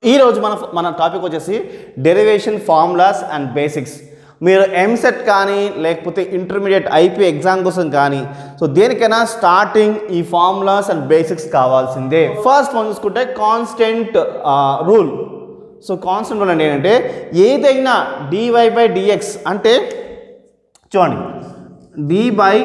ఈరోజు మన మన టాపిక్ వచ్చేసి డెరివేషన్ ఫార్ములాస్ అండ్ బేసిక్స్ మీరు ఎంసెట్ కానీ లేకపోతే ఇంటర్మీడియట్ ఐపీ ఎగ్జామ్ కోసం కానీ సో దేనికైనా స్టార్టింగ్ ఈ ఫార్ములాస్ అండ్ బేసిక్స్ కావాల్సిందే ఫస్ట్ మనం చూసుకుంటే constant rule so constant rule అంటే ఏంటంటే ఏదైనా డివై బై డిఎక్స్ అంటే చూడండి డి బై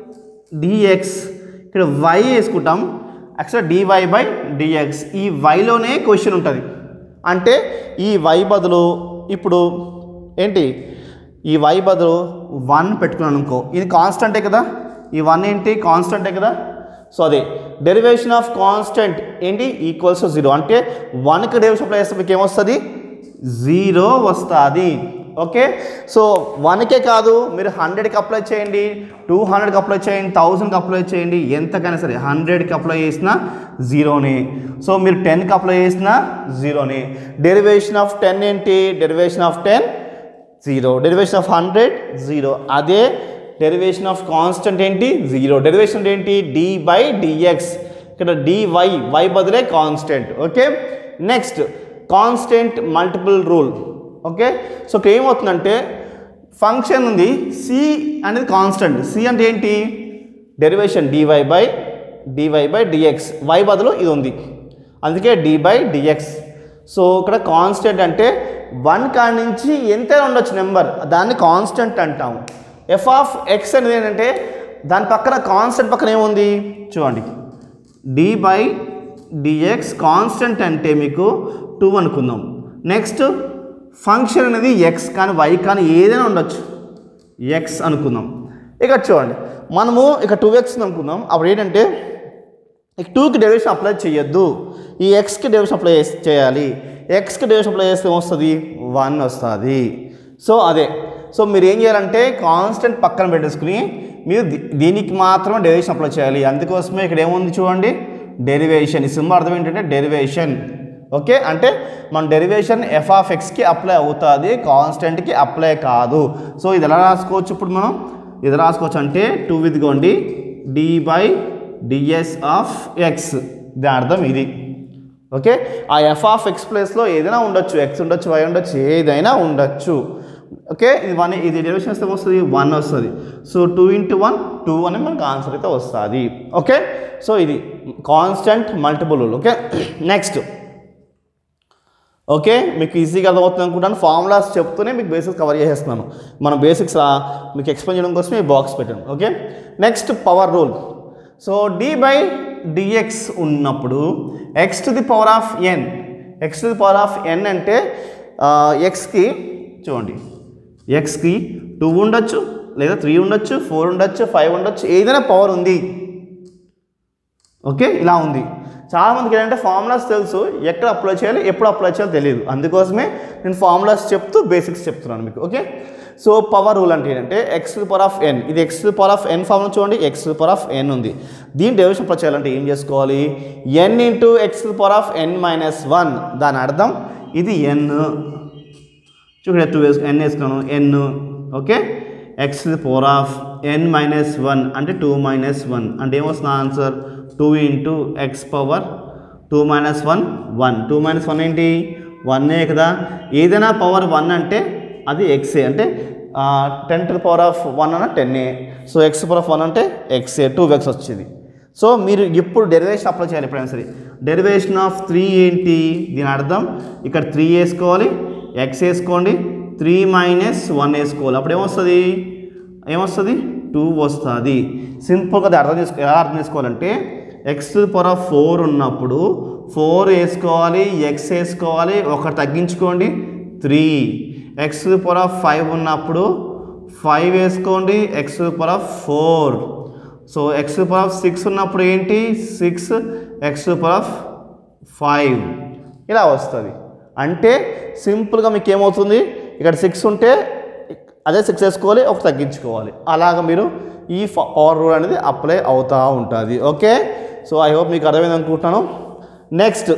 డిఎక్స్ ఇక్కడ వై వేసుకుంటాం యాక్చువల్ డివై బై డిఎక్స్ ఈ వైలోనే క్వశ్చన్ ఉంటుంది అంటే ఈ వై బదులు ఇప్పుడు ఏంటి ఈ వై బదులు వన్ పెట్టుకున్నాను అనుకో ఇది కాన్స్టెంటే కదా ఈ వన్ ఏంటి కాన్స్టెంటే కదా సో అదే డెరివేషన్ ఆఫ్ కాన్స్టెంట్ ఏంటి ఈక్వల్స్ జీరో అంటే వన్కి డెరివేషన్ అప్లై చేస్తే మీకు ఏమొస్తుంది జీరో వస్తుంది ఓకే సో వన్కే కాదు మీరు హండ్రెడ్కి అప్లై చేయండి టూ హండ్రెడ్కి అప్లై చేయండి థౌజండ్కి అప్లై చేయండి ఎంతకైనా సరే హండ్రెడ్కి అప్లై చేసినా జీరోనే సో మీరు టెన్కి అప్లై చేసినా జీరోనే డెరివేషన్ ఆఫ్ టెన్ ఏంటి derivation of ten zero derivation of hundred zero అదే డెరివేషన్ ఆఫ్ కాన్స్టెంట్ ఏంటి జీరో డెరివేషన్ ఏంటి డి బై డిఎక్స్ ఇక్కడ డివై వై బదులే constant okay next constant multiple rule okay so ఇక్కడ ఏమవుతుందంటే ఫంక్షన్ ఉంది సి అనేది కాన్స్టెంట్ సి అంటే ఏంటి derivation dy by dy by dx y బదులు ఇది ఉంది అందుకే డి బై డిఎక్స్ సో ఇక్కడ కాన్స్టెంట్ అంటే వన్ కాడి నుంచి ఎంతైనా ఉండొచ్చు నెంబర్ దాన్ని కాన్స్టెంట్ అంటాం ఎఫ్ ఆఫ్ ఎక్స్ అనేది ఏంటంటే దాని పక్కన కాన్స్టెంట్ పక్కన ఏముంది చూడండి డి బై డిఎక్స్ కాన్స్టెంట్ అంటే మీకు టూ అనుకుందాం నెక్స్ట్ ఫంక్షన్ అనేది ఎక్స్ కానీ వై కానీ ఏదైనా ఉండొచ్చు ఎక్స్ అనుకుందాం ఇక చూడండి మనము ఇక టూ ఎక్స్ అనుకుందాం అప్పుడు ఏంటంటే ఇక టూకి డెరివేషన్ అప్లై చేయొద్దు ఈ ఎక్స్కి డెరివేషన్ అప్లై చేస్- చేయాలి ఎక్స్కి డెరివేషన్ అప్లై చేస్తే ఏమొస్తుంది వన్ వస్తుంది సో అదే సో మీరు ఏం చేయాలంటే కాన్స్టెంట్ పక్కన పెట్టేసుకుని మీరు దీ- దీనికి మాత్రమే డెరివేషన్ అప్లై చేయాలి అందుకోసమే ఇక్కడ ఏముంది చూడండి డెరివేషన్ ఈ సింబల్ అర్థం ఏంటంటే డెరివేషన్ ఓకే అంటే మన డెరివేషన్ ఎఫ్ ఆఫ్ ఎక్స్కి అప్లై అవుతుంది కాన్స్టెంట్కి అప్లై కాదు సో ఇది ఎలా రాసుకోవచ్చు ఇప్పుడు మనం ఇది రాసుకోవచ్చు అంటే టూ ఇదిగోండి d by ds of x దాని అర్థం ఇది ఓకే ఆ ఎఫ్ ఆఫ్ ఎక్స్ ప్లేస్లో ఏదైనా ఉండొచ్చు ఎక్స్ ఉండొచ్చు వై ఉండొచ్చు ఏదైనా ఉండొచ్చు ఓకే ఇది వన్ ఇది డెరివేషన్ వస్తే వస్తుంది వన్ వస్తుంది so two into one two అని మనకు ఆన్సర్ అయితే వస్తుంది ఓకే సో ఇది constant multiple okay next okay మీకు ఈజీగా అర్థమవుతుంది అనుకుంటాను ఫార్ములాస్ చెప్తూనే మీకు బేసిక్స్ కవర్ చేసేస్తున్నాను మనం బేసిక్స్ మీకు ఎక్స్ప్లెయిన్ చేయడం కోసం ఈ బాక్స్ పెట్టాను okay next power rule so d by dx ఉన్నప్పుడు x to the power of n x to the power of n అంటే ఎక్స్కి చూడండి ఎక్స్కి టూ ఉండొచ్చు లేదా త్రీ ఉండొచ్చు ఫోర్ ఉండొచ్చు ఫైవ్ ఉండొచ్చు ఏదైనా పవర్ ఉంది ఓకే ఇలా ఉంది చాలామందికి ఏంటంటే ఫార్ములాస్ తెలుసు ఎక్కడ అప్లై చేయాలి ఎప్పుడు అప్లై చేయాలో తెలియదు అందుకోసమే నేను ఫార్ములాస్ చెప్తూ బేసిక్స్ చెప్తున్నాను మీకు ఓకే సో పవర్ రూల్ అంటే ఏంటంటే ఎక్స్ పవర్ ఆఫ్ ఎన్ ఇది x power of n formula చూడండి ఎక్స్ పవర్ ఆఫ్ ఎన్ ఉంది దీని డెరివేషన్ అప్లై చేయాలంటే ఏం చేసుకోవాలి n into x power of n minus one దాని అర్థం ఇది ఎన్ చూడండి టూ వేసు ఎన్ వేసుకున్నాను n okay x power of n minus one అంటే టూ మైనస్ వన్ అంటే ఏమొస్తుంది answer two into x power two minus one one two minus one ఏంటి వన్నే కదా ఏదైనా పవర్ వన్ అంటే అది ఎక్సే అంటే ten to the power of one అన్న టెన్ఏ so x power of one అంటే ఎక్సే టూ ఎక్స్ వచ్చేది సో మీరు ఇప్పుడు డెరివేషన్ అప్లై చేయాలి ఎప్పుడైనా సరే డెరివేషన్ ఆఫ్ త్రీ ఏంటి దీని అర్థం ఇక్కడ త్రీ వేసుకోవాలి ఎక్స్ వేసుకోండి త్రీ మైనస్ వన్ వేసుకోవాలి అప్పుడు ఏమొస్తుంది ఏమొస్తుంది టూ వస్తుంది సింపుల్గా అది అర్థం చేసుకో ఎలా అర్థం చేసుకోవాలంటే ఎక్స్ పవర్ ఆఫ్ ఫోర్ ఉన్నప్పుడు ఫోర్ వేసుకోవాలి ఎక్స్ వేసుకోవాలి ఒకటి తగ్గించుకోండి three x power of five ఉన్నప్పుడు ఫైవ్ వేసుకోండి x power of four so x power of six ఉన్నప్పుడు ఏంటి six x power of five ఇలా వస్తుంది అంటే సింపుల్గా మీకు ఏమవుతుంది ఇక్కడ సిక్స్ ఉంటే అదే సిక్స్ వేసుకోవాలి ఒక తగ్గించుకోవాలి అలాగ మీరు ఈ పవర్ రూల్ అనేది అప్లై అవుతూ ఉంటుంది ఓకే సో ఐ హోప్ మీకు అర్థమైంది అనుకుంటున్నాను నెక్స్ట్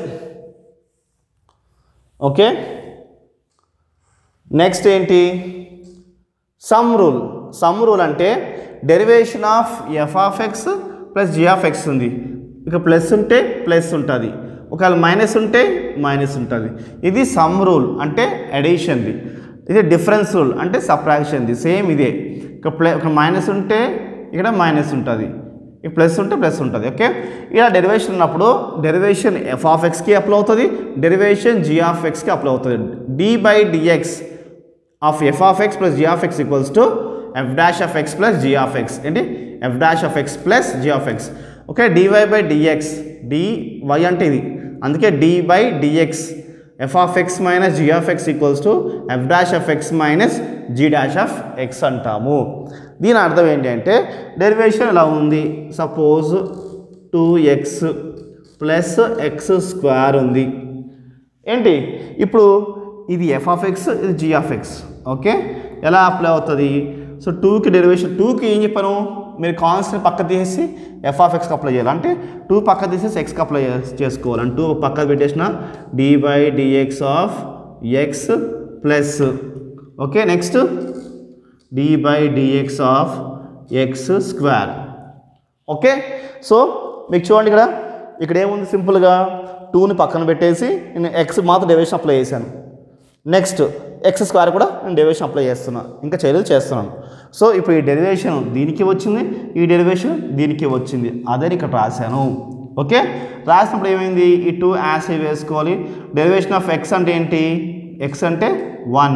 ఓకే నెక్స్ట్ ఏంటి సమ్ రూల్ సమ్ రూల్ అంటే derivation of f of x plus g of x ఉంది ఇక ప్లస్ ఉంటే ప్లస్ ఉంటుంది ఒకవేళ మైనస్ ఉంటే మైనస్ ఉంటుంది ఇది సమ్ రూల్ అంటే అడిషన్ది ఇది డిఫరెన్స్ రూల్ అంటే సప్రాక్షన్ది సేమ్ ఇదే ఇక్కడ ప్లే ఇక్కడ మైనస్ ఉంటే ఇక్కడ మైనస్ ఉంటుంది ఈ ప్లస్ ఉంటే ప్లస్ ఉంటుంది ఓకే ఇలా డెరివేషన్ ఉన్నప్పుడు డెరివేషన్ ఎఫ్ ఆఫ్ ఎక్స్కి అప్లై అవుతుంది డెరివేషన్ జీ ఆఫ్ ఎక్స్కి అప్లై అవుతుంది d by dx of f of x plus g of x equals to f dash of x plus g of x ఏంటి f dash of x plus g of x okay dy by dx dy అంటే ఇది అందుకే d by dx f of x minus g of x equals to f dash of x minus g dash of x అంటాము దీని అర్థం ఏంటి అంటే derivation ఇలా ఉంది suppose two x plus x square ఉంది ఏంటి ఇప్పుడు ఇది ఎఫ్ ఆఫ్ ఎక్స్ ఇది జీ ఆఫ్ ఎక్స్ ఓకే ఎలా అప్లై అవుతుంది సో టూకి డెరివేషన్ టూకి ఏం చెప్పాను మీరు కాన్స్టెంట్ పక్క తీసేసి ఎఫ్ ఆఫ్ ఎక్స్కి అప్లై చేయాలి అంటే టూ పక్క తీసేసి ఎక్స్కి అప్లై చేసుకోవాలి అంటే టూ పక్క పెట్టేసిన d by dx of x plus okay next d by dx of x square okay so మీకు చూడండి ఇక్కడ ఇక్కడ ఏముంది సింపుల్గా టూని పక్కన పెట్టేసి నేను ఎక్స్ మాత్రం డెవియేషన్ అప్లై చేశాను నెక్స్ట్ ఎక్స్ స్క్వేర్ కూడా నేను డెరివేషన్ అప్లై చేస్తున్నా ఇంకా చర్యలు చేస్తున్నాను సో ఇప్పుడు ఈ డెరివేషన్ దీనికి వచ్చింది ఈ డెరివేషన్ దీనికి వచ్చింది అదే ఇక్కడ రాశాను ఓకే రాసినప్పుడు ఏమైంది ఈ టూ యాసిడ్ వేసుకోవాలి డెరివేషన్ ఆఫ్ ఎక్స్ అంటే ఏంటి ఎక్స్ అంటే one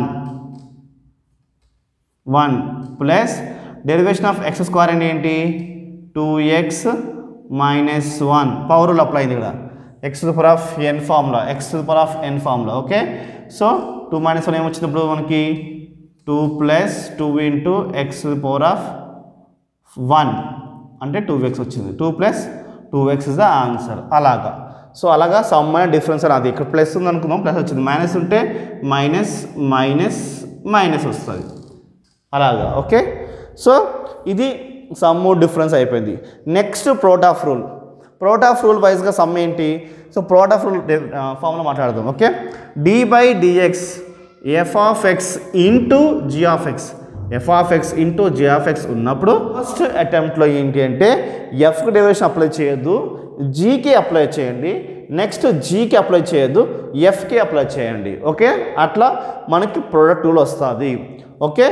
one plus derivation of x square అంటే ఏంటి two x minus one power rule apply అయింది ఇక్కడ x to power of n formula x to power of n formula okay so two minus one ఏమొచ్చినప్పుడు మనకి two plus two into x power of one అంటే two x వచ్చింది two plus two x is the answer అలాగా so అలాగా sum and difference అని అది ఇక్కడ plus ఉంది అనుకుందాం ప్లస్ వచ్చింది మైనస్ ఉంటే మైనస్ మైనస్ మైనస్ వస్తుంది అలాగా ఓకే సో ఇది సమ్ డిఫరెన్స్ అయిపోయింది next product rule product rule వైజ్గా సమ్ ఏంటి సో ప్రోటాఫ్ రూల్ ఫామ్లో మాట్లాడదాం okay d by dx f of x into g of x f of x into g of x ఉన్నప్పుడు first అటెంప్ట్లో ఏంటి అంటే ఎఫ్కి డెరివేషన్ అప్లై చేయొద్దు జీకి అప్లై చేయండి నెక్స్ట్ జీకి అప్లై చేయొద్దు ఎఫ్కి అప్లై చేయండి ఓకే అట్లా మనకి ప్రొడక్ట్ రూల్ వస్తుంది okay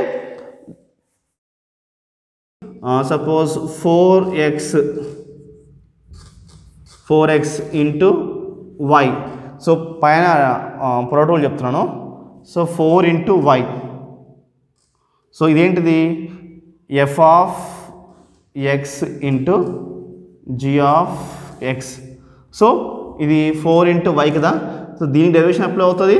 suppose four X four x into y so పైన ప్రొడక్ట్ రూల్ చెప్తున్నాను so four into y so ఇదేంటిది f of x into g of x so ఇది ఫోర్ ఇంటూ వై కదా so దీనికి derivation apply అవుతుంది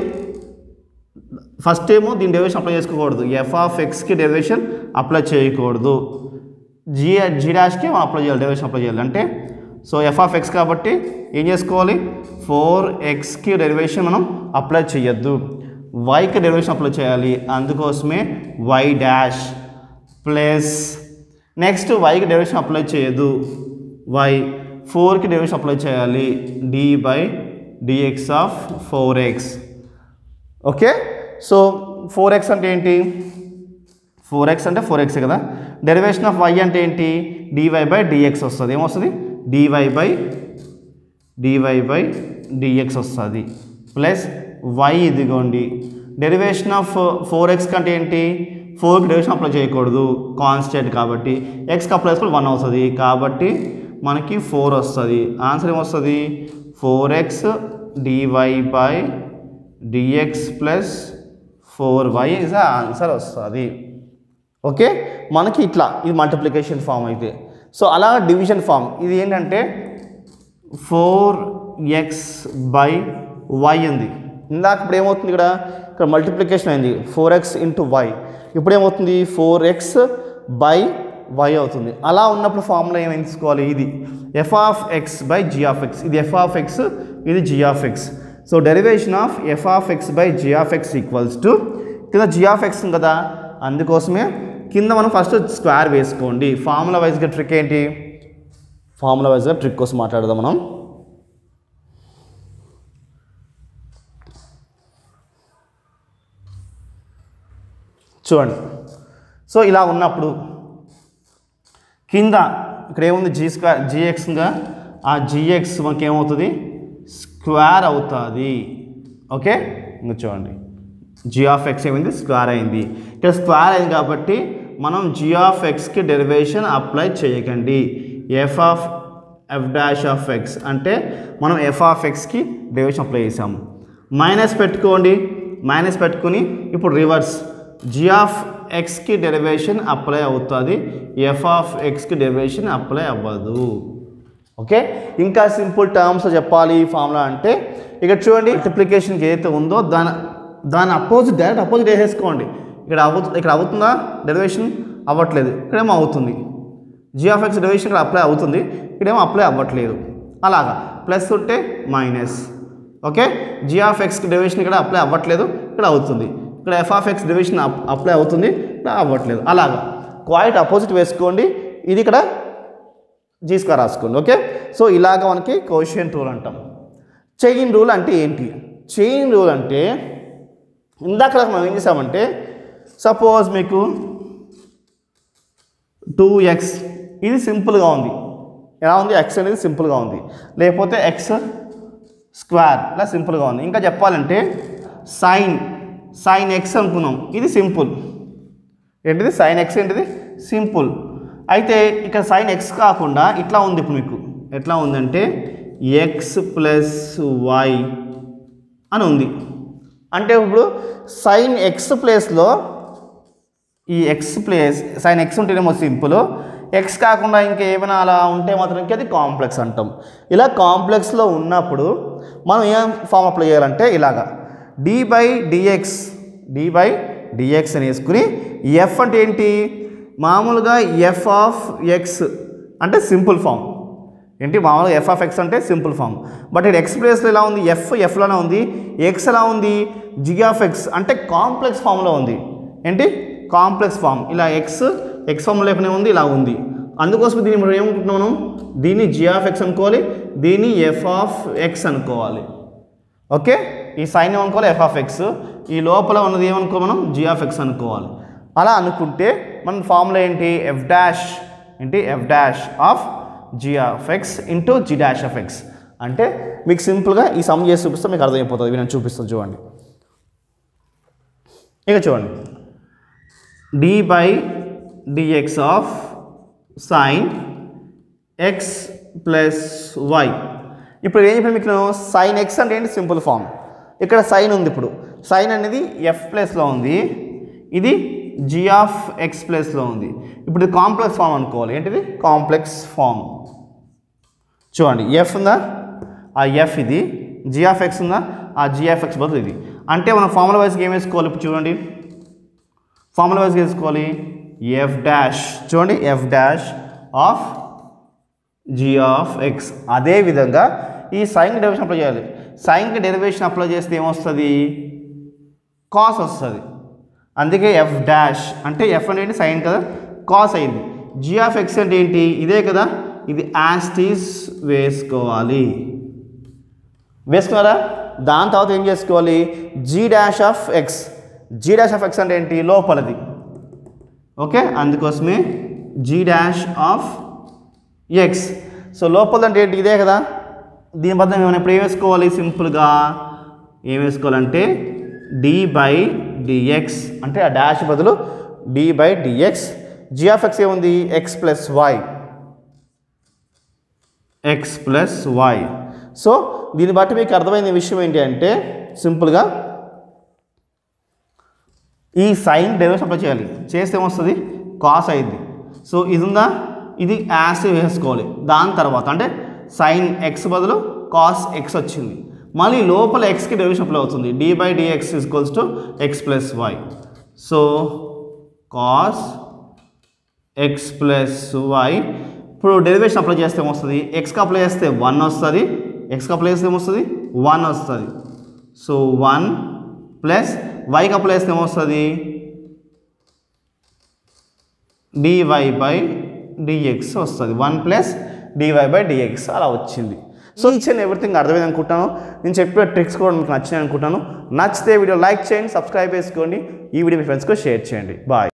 first ఏమో దీని derivation apply చేసుకోకూడదు ఎఫ్ ఆఫ్ ఎక్స్కి డెరివేషన్ అప్లై చేయకూడదు జీ జీ డాష్కి మనం అప్లై చేయాలి డెరివేషన్ అప్లై చేయాలి అంటే సో ఎఫ్ ఆఫ్ ఎక్స్ కాబట్టి ఏం చేసుకోవాలి ఫోర్ ఎక్స్కి డెరివేషన్ మనం అప్లై చేయొద్దు వైకి డెరివేషన్ అప్లై చేయాలి అందుకోసమే వై డాష్ ప్లస్ నెక్స్ట్ వైకి డెరివేషన్ అప్లై చేయొద్దు వై ఫోర్కి డెరివేషన్ అప్లై చేయాలి d by dx of four x okay so four x అంటే ఏంటి ఫోర్ ఎక్స్ అంటే ఫోర్ ఎక్స్ కదా డెరివేషన్ ఆఫ్ వై అంటే ఏంటి డివై బై డిఎక్స్ వస్తుంది ఏమొస్తుంది dy by dy by dx వస్తుంది ప్లస్ వై ఇదిగోండి డెరివేషన్ ఆఫ్ ఫోర్ ఎక్స్ కంటే ఏంటి ఫోర్కి డెరివేషన్ అప్లై చేయకూడదు కాన్స్టెంట్ కాబట్టి ఎక్స్కి అప్లై చేసుకుని వన్ వస్తుంది కాబట్టి మనకి ఫోర్ వస్తుంది ఆన్సర్ ఏమొస్తుంది four x dy by dx plus four y is answer వస్తుంది ఓకే మనకి ఇట్లా ఇది మల్టిప్లికేషన్ ఫామ్ అయితే సో అలా డివిజన్ ఫామ్ ఇది ఏంటంటే ఫోర్ ఎక్స్ బై వై ఉంది ఇందాక ఇప్పుడు ఏమవుతుంది ఇక్కడ ఇక్కడ మల్టిప్లికేషన్ అయింది ఫోర్ ఎక్స్ ఇంటూ వై ఇప్పుడు ఏమవుతుంది ఫోర్ ఎక్స్ బై వై అవుతుంది అలా ఉన్నప్పుడు ఫార్ములా ఏం తీసుకోవాలి ఇది f of x by g of x ఇది ఎఫ్ ఆఫ్ ఎక్స్ ఇది g of x so derivation of f of x by g of x equals to కింద జీ ఆఫ్ ఎక్స్ ఉంది కదా అందుకోసమే కింద మనం ఫస్ట్ స్క్వేర్ వేసుకోండి ఫార్ములా వైజ్గా ట్రిక్ ఏంటి ఫార్ములా వైజ్గా ట్రిక్ కోసం మాట్లాడదాం మనం చూడండి సో ఇలా ఉన్నప్పుడు కింద ఇక్కడ ఏముంది జీ స్క్వేర్ జీఎక్స్గా ఆ జీఎక్స్ మనకి ఏమవుతుంది స్క్వేర్ అవుతుంది ఓకే ఇంకా చూడండి జీ ఆఫ్ ఎక్స్ ఏమైంది స్క్వేర్ అయింది ఇక్కడ స్క్వేర్ అయింది కాబట్టి మనం జీ ఆఫ్ ఎక్స్కి డెరివేషన్ అప్లై చేయకండి f of f dash of x అంటే మనం ఎఫ్ ఆఫ్ ఎక్స్కి డెరివేషన్ అప్లై చేసాము మైనస్ పెట్టుకోండి మైనస్ పెట్టుకుని ఇప్పుడు రివర్స్ జీ ఆఫ్ ఎక్స్కి డెరివేషన్ అప్లై అవుతుంది ఎఫ్ ఆఫ్ ఎక్స్కి డెరివేషన్ అప్లై అవ్వదు ఓకే ఇంకా సింపుల్ టర్మ్స్ చెప్పాలి ఈ ఫార్ములా అంటే ఇక్కడ చూడండి మల్టిప్లికేషన్కి ఏదైతే ఉందో దాని దాని అపోజిట్ డైరెక్ట్ అపోజిట్ వేసేసుకోండి ఇక్కడ అవు ఇక్కడ అవుతుందా డెరివేషన్ అవ్వట్లేదు ఇక్కడేమో అవుతుంది జీ ఆఫ్ ఎక్స్ డెరివేషన్ ఇక్కడ అప్లై అవుతుంది ఇక్కడేమో అప్లై అవ్వట్లేదు అలాగా ప్లస్ ఉంటే మైనస్ ఓకే జీ ఆఫ్ ఎక్స్కి డెరివేషన్ ఇక్కడ అప్లై అవ్వట్లేదు ఇక్కడ అవుతుంది ఇక్కడ f of x derivation apply అవుతుంది ఇక్కడ అవ్వట్లేదు అలాగా క్వైట్ అపోజిట్ వేసుకోండి ఇది ఇక్కడ జీ స్క్వేర్ రాసుకోండి ఓకే సో ఇలాగ మనకి కోషియన్ రూల్ అంటాం చైన్ రూల్ అంటే ఏంటి చైన్ రూల్ అంటే ఇందాక మనం ఏం చేసామంటే సపోజ్ మీకు టూ ఎక్స్ ఇది సింపుల్గా ఉంది ఎలా ఉంది ఎక్స్ అనేది సింపుల్గా ఉంది లేకపోతే ఎక్స్ స్క్వేర్ ఇలా సింపుల్గా ఉంది ఇంకా చెప్పాలంటే సైన్ సైన్ ఎక్స్ అనుకున్నాం ఇది సింపుల్ ఏంటిది సైన్ ఎక్స్ ఏంటిది సింపుల్ అయితే ఇక్కడ సైన్ ఎక్స్ కాకుండా ఇట్లా ఉంది ఇప్పుడు మీకు ఎట్లా ఉందంటే ఎక్స్ ప్లస్ వై అని ఉంది అంటే ఇప్పుడు సైన్ ఎక్స్ ప్లేస్లో ఈ ఎక్స్ ప్లేస్ సైన్ ఎక్స్ ఉంటేనేమో సింపుల్ ఎక్స్ కాకుండా ఇంకా ఏమైనా అలా ఉంటే మాత్రం ఇంకా అది కాంప్లెక్స్ అంటాం ఇలా కాంప్లెక్స్లో ఉన్నప్పుడు మనం ఏం ఫామ్ అప్లై చేయాలంటే ఇలాగా d by dx d by dx అని వేసుకుని ఎఫ్ అంటే ఏంటి మామూలుగా ఎఫ్ ఆఫ్ ఎక్స్ అంటే సింపుల్ ఫామ్ ఏంటి మామూలుగా ఎఫ్ ఆఫ్ ఎక్స్ అంటే సింపుల్ ఫామ్ బట్ ఇక్కడ ఎక్స్ ప్లేస్లో ఎలా ఉంది ఎఫ్ ఎఫ్లోనే ఉంది ఎక్స్ ఎలా ఉంది జి ఆఫ్ ఎక్స్ అంటే కాంప్లెక్స్ ఫామ్లో ఉంది ఏంటి కాంప్లెక్స్ ఫామ్ ఇలా ఎక్స్ ఎక్స్ ఫామ్ లేకనే ఉంది ఇలా ఉంది అందుకోసం దీన్ని మనం ఏమనుకుంటున్నాం మనం దీన్ని జి ఆఫ్ ఎక్స్ అనుకోవాలి దీన్ని ఎఫ్ ఆఫ్ ఎక్స్ అనుకోవాలి ఓకే ఈ సైన్ ఏమనుకోవాలి ఎఫ్ ఆఫ్ ఎక్స్ ఈ లోపల ఉన్నది ఏమనుకో మనం జి ఆఫ్ ఎక్స్ అనుకోవాలి అలా అనుకుంటే మన ఫార్ములా ఏంటి ఎఫ్ డాష్ ఏంటి f dash of g of x into g dash of x అంటే మీకు సింపుల్గా ఈ సమ్ చేసి చూపిస్తే మీకు అర్థమైపోతుంది ఇవి నేను చూపిస్తాను చూడండి ఇక చూడండి d by dx of sine x plus y ఇప్పుడు ఏం చెప్పాను మీకు నేను సైన్ ఎక్స్ అంటే ఏంటి సింపుల్ ఫామ్ ఇక్కడ సైన్ ఉంది ఇప్పుడు సైన్ అనేది ఎఫ్ ప్లేస్లో ఉంది ఇది జి ఆఫ్ ఎక్స్ ప్లేస్లో ఉంది ఇప్పుడు ఇది కాంప్లెక్స్ ఫామ్ అనుకోవాలి ఏంటిది కాంప్లెక్స్ ఫామ్ చూడండి ఎఫ్ ఉందా ఆ ఎఫ్ ఇది జి ఆఫ్ ఎక్స్ ఉందా ఆ జి ఆఫ్ ఎక్స్ బదులు ఇది అంటే మనం ఫార్ములా వైజ్కి ఏం వేసుకోవాలి ఇప్పుడు చూడండి ఫార్ములా వైజ్గా వేసుకోవాలి ఎఫ్ డాష్ చూడండి f dash of g of x అదేవిధంగా ఈ సైన్కి డెరివేషన్ అప్లై చేయాలి సైన్కి డెరివేషన్ అప్లై చేస్తే ఏమొస్తుంది కాస్ వస్తుంది అందుకే ఎఫ్ డాష్ అంటే ఎఫ్ అనేది సైన్ కదా కాస్ అయింది జీ ఆఫ్ ఎక్స్ అంటే ఏంటి ఇదే కదా ఇది యాస్టీస్ వేసుకోవాలి వేసుకున్నారా దాని తర్వాత ఏం చేసుకోవాలి g dash of x g dash of x అంటే ఏంటి లోపలది ఓకే అందుకోసమే g dash of x so లోపల అంటే ఏంటి ఇదే కదా దీని బదులు మనం ఇప్పుడు ఏం వేసుకోవాలి సింపుల్గా ఏం వేసుకోవాలంటే డి బై డిఎక్స్ అంటే ఆ డాష్ బదులు d by dx g of x ఏముంది x plus y x plus y so దీన్ని బట్టి మీకు అర్థమైన విషయం ఏంటి అంటే సింపుల్గా ఈ సైన్ డెరివేషన్ అప్లై చేయాలి చేస్తే ఏమొస్తుంది కాస్ అయింది సో ఇది ఉందా ఇది యాస్ వేసుకోవాలి దాని తర్వాత అంటే సైన్ ఎక్స్ బదులు కాస్ ఎక్స్ వచ్చింది మళ్ళీ లోపల ఎక్స్కి డెరివేషన్ అప్లై అవుతుంది d by dx equals to x plus y so cos x plus y ఇప్పుడు డెరివేషన్ అప్లై చేస్తే ఏమొస్తుంది ఎక్స్కి అప్లై చేస్తే వన్ వస్తుంది ఎక్స్కి అప్లై చేస్తే ఏమొస్తుంది వన్ వస్తుంది సో వన్ ప్లస్ వైకి అప్లై చేస్తే ఏమొస్తుంది డివై బై డిఎక్స్ వస్తుంది one plus dy by dx అలా వచ్చింది సో ఈచ్ అండ్ ఎవ్రీథింగ్ అర్థమైంది అనుకుంటాను నేను చెప్పిన ట్రిక్స్ కూడా మీకు నచ్చినాయి అనుకుంటాను నచ్చితే వీడియో లైక్ చేయండి సబ్స్క్రైబ్ చేసుకోండి ఈ వీడియో మీ ఫ్రెండ్స్కి షేర్ చేయండి బాయ్